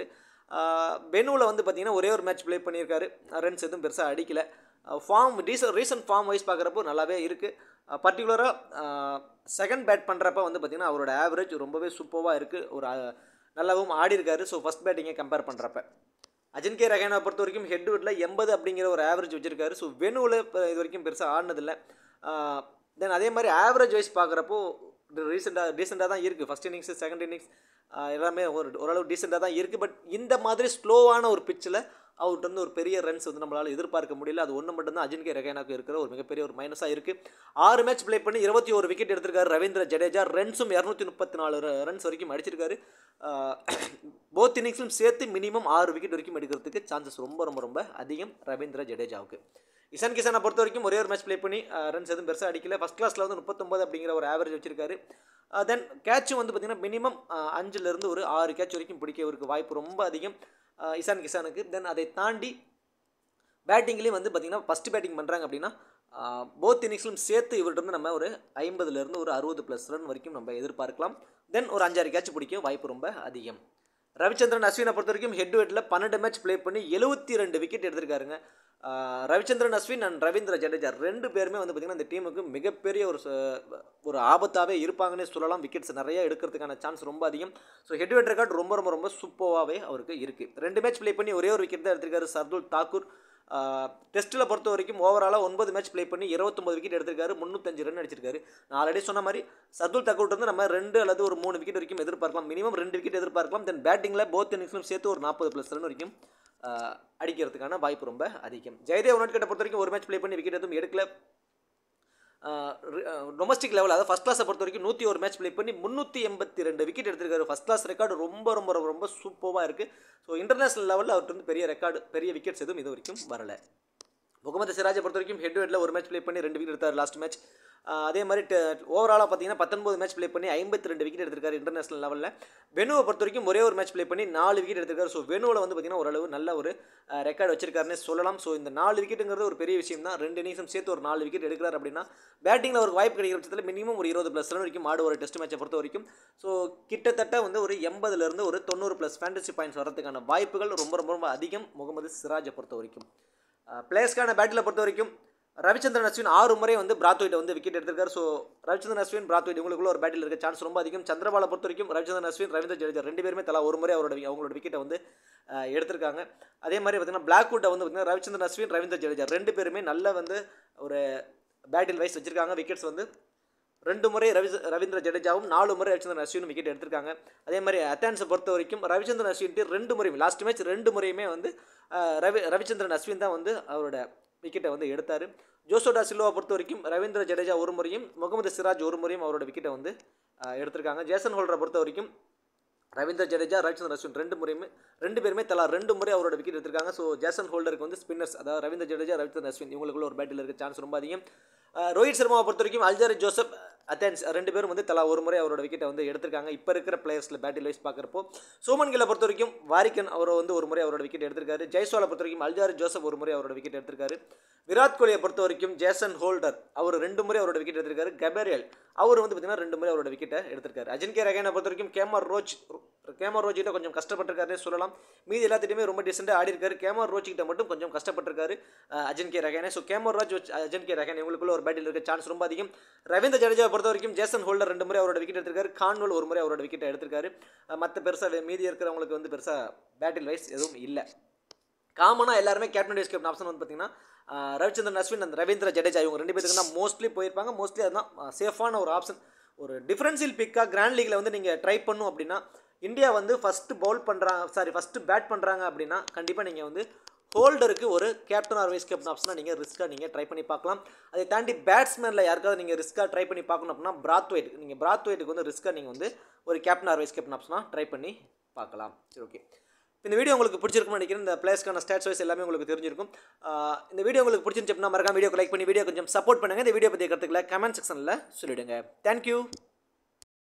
பெனுவில் வந்து பார்த்தீங்கன்னா ஒரே ஒரு மேட்ச் ப்ளே பண்ணியிருக்காரு ரன்ஸ் எதுவும் பெருசாக அடிக்கல form reason recent form wise பார்க்குறப்போ நல்லாவே இருக்குது பர்டிகுலராக செகண்ட் பேட் பண்ணுறப்ப வந்து பார்த்திங்கன்னா அவரோட ஆவரேஜ் ரொம்பவே சூப்பராக இருக்குது ஒரு நல்லாவும் ஆடி இருக்காரு ஸோ ஃபஸ்ட் பேட்டிங்கை கம்பேர் பண்ணுறப்ப அஜின்கே ரஹானை பொறுத்த வரைக்கும் ஹெட்வுட்டில் எண்பது அப்படிங்கிற ஒரு ஆவரேஜ் வச்சிருக்காரு ஸோ வெனுவில் இப்போ இது வரைக்கும் பெருசாக ஆடினதில்லை தென் அதே மாதிரி ஆவரேஜ் வைஸ் பார்க்குறப்போ ரீசெண்டாக ரீசெண்டாக தான் இருக்குது ஃபஸ்ட் இன்னிங்ஸ் செகண்ட் இன்னிங்ஸ் எல்லாமே ஒரு ஓரளவு டீசெண்டாக தான் இருக்குது பட் இந்த மாதிரி ஸ்லோவான ஒரு பிச்சில் அவர்கிட்ட வந்து ஒரு பெரிய ரன்ஸ் வந்து நம்மளால் எதிர்பார்க்க முடியல அது ஒன்று மட்டும்தான் அஜின்கே ரகேனாக்கு இருக்கிற ஒரு மிகப்பெரிய ஒரு மைனஸாக இருக்குது ஆறு மேட்ச் ப்ளே பண்ணி இருபத்தி ஒரு விக்கெட் எடுத்திருக்காரு ரவீந்திர ஜடேஜா ரன்ஸும் இரநூத்தி முப்பத்தி நாலு ரன்ஸ் வரைக்கும் அடிச்சிருக்காரு போத் இன்னிங்ஸும் சேர்த்து மினிமம் ஆறு விக்கெட் வரைக்கும் எடுக்கிறதுக்கு சான்சஸ் ரொம்ப ரொம்ப ரொம்ப அதிகம் ரவீந்திர ஜடேஜாவுக்கு இசான் கிசானை பொறுத்த வரைக்கும் ஒரே ஒரு மேட்ச் ப்ளே பண்ணி ரன்ஸ் எதுவும் பெருசாக அடிக்கல ஃபஸ்ட் கிளாஸில் வந்து முப்பத்தொம்பது அப்படிங்கிற ஒரு ஆவரேஜ் வச்சிருக்காரு தென் கேட்சும் வந்து பார்த்திங்கன்னா மினிமம் அஞ்சுலேருந்து ஒரு ஆறு கேட்ச் வரைக்கும் பிடிக்க இவருக்கு வாய்ப்பு ரொம்ப அதிகம் இசான் கிசானுக்கு தென் அதை தாண்டி பேட்டிங்லேயும் வந்து பார்த்திங்கன்னா ஃபஸ்ட்டு பேட்டிங் பண்ணுறாங்க அப்படின்னா போத் இன்னிங்ஸ்லும் சேர்த்து இவர்கிட்ட வந்து நம்ம ஒரு ஐம்பதுலேருந்து ஒரு அறுபது ப்ளஸ் ரன் வரைக்கும் நம்ம எதிர்பார்க்கலாம் தென் ஒரு அஞ்சாறு கேட்ச் பிடிக்கும் வாய்ப்பு ரொம்ப அதிகம் ரவிச்சந்திரன் அஸ்வினை பொறுத்த வரைக்கும் ஹெட் டு ஹெட்டில் பன்னெண்டு மேட்ச் ப்ளே பண்ணி எழுபத்தி ரெண்டு விக்கெட் எடுத்திருக்காருங்க ஆஹ் ரவிச்சந்திரன் அஸ்வின் அண்ட் ரவீந்திர ஜடேஜா ரெண்டு பேருமே வந்து பார்த்திங்கன்னா இந்த டீமுக்கு மிகப்பெரிய ஒரு ச- ஒரு ஆபத்தாகவே இருப்பாங்கன்னே சொல்லலாம் விக்கெட்ஸ் நிறைய எடுக்கிறதுக்கான சான்ஸ் ரொம்ப அதிகம் so head to head record ரொம்ப ரொம்ப ரொம்ப சூப்பராகவே அவருக்கு இருக்குது ரெண்டு மேட்ச் ப்ளே பண்ணி ஒரே ஒரு விக்கெட் தான் எடுத்திருக்காரு சர்துல் தாக்கூர் டெஸ்ட்டில் பொறுத்த வரைக்கும் ஓவராலாக ஒன்பது மேட்ச் ப்ளே பண்ணி இருபத்தொம்பது விக்கெட் எடுத்திருக்காரு முந்நூற்றஞ்சு ரன் அடிச்சிருக்காரு நான் ஆல்ரெடி சொன்ன மாதிரி சர்துல் தாக்கூர் வந்து நம்ம ரெண்டு அல்லது ஒரு மூணு விக்கெட் வரைக்கும் எதிர்பார்க்கலாம் மினிமம் ரெண்டு விக்கெட் எதிர்பார்க்கலாம் தென் பேட்டிங்கில் போத் இன்னிங்ஸ்லும் சேர்த்து ஒரு நாற்பது ப்ளஸ் ரன் வரைக்கும் ஆஹ், அடிக்கிறதுக்கான வாய்ப்பு ரொம்ப அதிகம் ஜெயதேவ் உனட்கிட்ட பொறுத்த வரைக்கும் ஒரு மேட்ச் ப்ளே பண்ணி விக்கெட் எதுவும் எடுக்கல டொமஸ்டிக் லெவல் அதாவது ஃபஸ்ட் கிளாஸை பொறுத்த வரைக்கும் நூற்றி ஒரு மேட்ச் ப்ளே பண்ணி முந்நூற்றி எண்பத்தி ரெண்டு விக்கெட் எடுத்திருக்காரு ஃபஸ்ட் கிளாஸ் ரெக்கார்டு ரொம்ப ரொம்ப ரொம்ப ரொம்ப சூப்பராக இருக்குது ஸோ இன்டர்நேஷனல் லெவலில் அவர்கிட்ட வந்து பெரிய ரெக்கார்டு பெரிய விக்கெட்ஸ் எதுவும் இது வரைக்கும் வரலை முகமது சிராஜை பொறுத்த வரைக்கும் ஹெட் ஹெட்டில் ஒரு மேட்ச் ப்ளே பண்ணி ரெண்டு விக்கெட் எடுத்தார் லாஸ்ட் மேட்ச் அதே மாதிரி ஓவராலாக பார்த்தீங்கன்னா பத்தொன்பது மேட்ச் ப்ளே பண்ணி ஐம்பத்தி ரெண்டு விக்கெட் எடுத்திருக்காரு இன்டர்நேஷனல் லெவலில் வெனுவை பொறுத்த வரைக்கும் ஒரே ஒரு மேட்ச் ப்ளே பண்ணி நாலு விக்கெட் எடுத்திருக்காரு ஸோ வெனுவில் வந்து பார்த்தீங்கன்னா ஓரளவு நல்ல ஒரு ரெக்கார்டு வச்சிருக்காருன்னே சொல்லலாம் ஸோ இந்த நாலு விக்கெட்டுங்கிறது ஒரு பெரிய விஷயம் தான் ரெண்டு இன்னிங்ஸும் சேர்த்து ஒரு நாலு விக்கெட் எடுக்கிறார் அப்படின்னா பேட்டிங்கில் ஒரு வாய்ப்பு கிடைக்கிற பட்சத்தில் மினிமம் ஒரு இருபது ப்ளஸ் ரன் வரைக்கும் ஆடு ஒரு டெஸ்ட் மேட்சை பொறுத்த வரைக்கும் ஸோ கிட்டத்தட்ட வந்து ஒரு எண்பதுலேருந்து ஒரு தொண்ணூறு ப்ளஸ் ஃபேண்டசி பாயிண்ட்ஸ் வரதுக்கான வாய்ப்புகள் ரொம்ப ரொம்ப ரொம்ப அதிகம் முகமது சிராஜை பொறுத்த வரைக்கும் பிளேயர்ஸ்க்கான பேட்டில் பொறுத்த வரைக்கும் ரவிச்சந்திரன் அஸ்வின் ஆறு முறை வந்து பிராத்வைட்டை வந்து விக்கெட் எடுத்திருக்காரு ஸோ ரவிச்சந்திரன் அஸ்வின் பிராத்வைட் இவங்களுக்குள்ள ஒரு பேட்டில் இருக்க சான்ஸ் ரொம்ப அதிகம் சந்திரபாலை பொறுத்த வரைக்கும் ரவிச்சந்திரன் அஸ்வின் ரவீந்திர ஜடேஜா ரெண்டு பேருமே தலா ஒரு முறை அவரோட அவங்களோட விக்கெட்டை வந்து அஹ், எடுத்திருக்காங்க அதே மாதிரி பார்த்தீங்கன்னா பிளாக்வுட்டை வந்து பார்த்தீங்கன்னா ரவிச்சந்திரன் அஸ்வின் ரவீந்திர ஜடேஜா ரெண்டு பேருமே நல்ல வந்து ஒரு பேட்டில் வைஸ் வச்சிருக்காங்க விக்கெட்ஸ் வந்து ரெண்டு முறை ரவி ரவீந்திர ஜடேஜாவும் நாலு முறை ரவிச்சந்திரன் அஸ்வினும் விக்கெட் எடுத்திருக்காங்க அதே மாதிரி அத்தான்ஸை பொறுத்த வரைக்கும் ரவிச்சந்திரன் அஸ்வின்ட்டு ரெண்டு முறையும் லாஸ்ட் மேட்ச் ரெண்டு முறையுமே வந்து அஹ், ரவி ரவிச்சந்திரன் அஸ்வின் தான் வந்து அவரோட விக்கெட்டை வந்து எடுத்தார் ஜோசோடா சில்வா பொறுத்த வரைக்கும் ரவீந்திர ஜடேஜா ஒரு முறையும் முகமது சிராஜ் ஒரு முறையும் அவரோட விக்கெட்டை வந்து அஹ், எடுத்திருக்காங்க ஜேசன் ஹோல்டரை பொறுத்த வரைக்கும் ரவீந்திர ஜடேஜா ரவிச்சந்திரன் அஸ்வின் ரெண்டு முறையுமே ரெண்டு பேருமே தலா ரெண்டு முறை அவரோட விக்கெட் எடுத்திருக்காங்க ஸோ ஜேசன் ஹோல்டருக்கு வந்து ஸ்பின்னர்ஸ் அதாவது ரவீந்திர ஜடேஜா ரவிச்சந்திரன் அஸ்வின் இவங்களுக்குள்ள ஒரு பேட்டில் இருக்க சான்ஸ் ரொம்ப அதிகம் அஹ் ரோஹித் சர்மாவை பொறுத்த வரைக்கும் அல்ஜாரி ஜோசப் அத்தன்ஸ் ரெண்டு பேரும் வந்து தலா ஒரு முறை அவரோட விக்கெட்டை வந்து எடுத்திருக்காங்க இப்போ இருக்கிற பிளேயர்ஸில் பேட்டில் வைஸ் பார்க்குறப்போ சோமன் கில்லை பொறுத்த வரைக்கும் வாரிக்கன் அவர் வந்து ஒரு முறை அவரோட விக்கெட் எடுத்திருக்காரு ஜெய்ஸ்வாலை பொறுத்த வரைக்கும் அல்ஜாரி ஜோசப் ஒரு முறை அவரோட விக்கெட் எடுத்திருக்காரு விராட் கோலியை பொறுத்த வரைக்கும் ஜேசன் ஹோல்டர் அவர் ரெண்டு முறை அவரோட விக்கெட் எடுத்திருக்காரு கபேரியல் அவர் வந்து பார்த்தீங்கன்னா ரெண்டு முறை அவரோட விக்கெட்டை எடுத்திருக்காரு அஜின்கே ரகேனை பொறுத்த வரைக்கும் கேமர் ரோச் கேமர் ரோச் கிட்ட கொஞ்சம் கஷ்டப்பட்டிருக்காருன்னு சொல்லலாம் மீதி எல்லாத்திட்டையுமே ரொம்ப டீசெண்டாக ஆடி இருக்காரு கேமர் ரோச் கிட்ட மட்டும் கொஞ்சம் கஷ்டப்பட்டிருக்காரு அஹ், Ajinkya Rahane so Kemar Roach வச்சு- அஜின்கே ரகேன் இவங்களுக்குள்ள ஒரு பேட்டில் இருக்க சான்ஸ் ரொம்ப அதிகம் ரவீந்திர ஜடேஜா பொறுத்த வரைக்கும் ஜேசன் ஹோல்டர் ரெண்டு முறை அவரோட விக்கெட் எடுத்திருக்காரு கான்வல் ஒரு முறை அவரோட விக்கெட்டை எடுத்திருக்காரு மற்ற பெருசாக மீதி இருக்கிறவங்களுக்கு வந்து பெருசாக பேட்டில் வைஸ் எதுவும் இல்லை காமனாக எல்லாருமே கேப்டன் வைஸ் கேப்டன் ஆப்ஷன் வந்து பார்த்தீங்கன்னா ஆஹ், ரவிச்சந்திரன் அஸ்வின் அந்த ரவீந்திர ஜடேஜா இவங்க ரெண்டு பேருக்கு தான் மோஸ்ட்லி போயிருப்பாங்க மோஸ்ட்லி அதுதான் சேஃபான ஒரு ஆப்ஷன் ஒரு டிஃபரன்ஷியல் பிக்காக கிராண்ட் லீக்ல வந்து நீங்கள் ட்ரை பண்ணும் அப்படின்னா இந்தியா வந்து ஃபஸ்ட்டு பவுல் பண்ணுறாங்க சாரி ஃபஸ்ட்டு பேட் பண்ணுறாங்க அப்படின்னா கண்டிப்பாக நீங்கள் வந்து ஹோல்டருக்கு ஒரு கேப்டன் ஆர் வைஸ் கேப்டன் ஆப்ஷனாக நீங்கள் ரிஸ்க்காக நீங்கள் ட்ரை பண்ணி பார்க்கலாம் அதை தாண்டி பேட்ஸ்மேனில் யாருக்காவது நீங்கள் ரிஸ்க்காக ட்ரை பண்ணி பார்க்கணும் அப்படின்னா பிராத்வைட் நீங்கள் பிராத்வைட்டுக்கு வந்து ரிஸ்க்காக நீங்கள் வந்து ஒரு கேப்டன் ஆர் வைஸ் கேப்டன் ஆப்ஷனாக ட்ரை பண்ணி பார்க்கலாம் சரி ஓகே இந்த வீடியோ உங்களுக்கு பிடிச்சிருக்கும்னு நினைக்கிறேன் இந்த பிளேஸ்க்கான ஸ்டாட்ஸ் வைஸ் எல்லாமே உங்களுக்கு தெரிஞ்சிருக்கும் ஆஹ் இந்த வீடியோ உங்களுக்கு பிடிச்சிருந்துச்சு அப்படின்னா மறக்காம வீடியோக்கு லைக் பண்ணி வீடியோ கொஞ்சம் சப்போர்ட் பண்ணுங்கள் இந்த வீடியோ பற்றிய கருத்துக்களை கமெண்ட் செக்ஷனில் சொல்லிவிடுங்க தேங்க்யூ